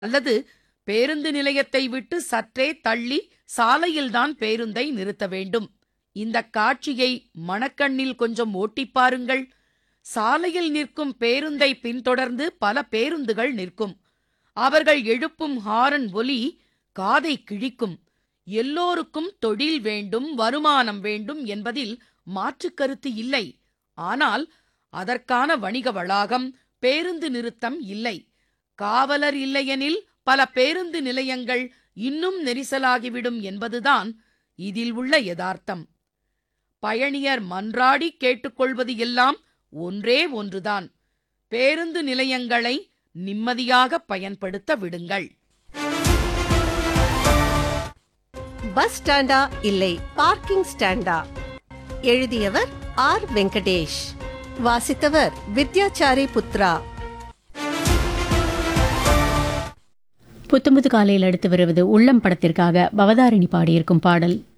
அல்லது பேருந்து நிலையத்தை விட்டு சற்றே தள்ளி சாலையில்தான் பேருந்தை நிறுத்த வேண்டும் இந்த காட்சியை மனக்கண்ணில் கொஞ்சம் ஓட்டிப் பாருங்கள் சாலையில் நிற்கும் பேருந்தை பின்தொடர்ந்து பல பேருந்துகள் நிற்கும் அவர்கள் எழுப்பும் ஹாரன் ஒலி காதை கிழிக்கும் எல்லோருக்கும் தொழில் வேண்டும் வருமானம் வேண்டும் என்பதில் மாற்றுக் கருத்து இல்லை ஆனால் அதற்கான வணிக வளாகம் பேருந்து நிறுத்தம் இல்லை காவலர் இல்லையெனில் பல பேருந்து நிலையங்கள் இன்னும் நெரிசலாகிவிடும் என்பதுதான் இதில் உள்ள யதார்த்தம் பயணியர் மன்றாடி கேட்டுக்கொள்வது எல்லாம் ஒன்றே ஒன்றுதான் பேருந்து நிலையங்களை நிம்மதியாக பயன்படுத்த விடுங்கள் பஸ் ஸ்டாண்டா இல்லை பார்க்கிங் ஸ்டாண்டா எழுதியவர் ஆர் வெங்கடேஷ் வாசித்தவர் வித்யாச்சாரி புத்ரா புத்தம்புது காலையில் அடுத்து வருவது உள்ளம் படத்திற்காக பவதாரிணி பாடியிருக்கும் பாடல்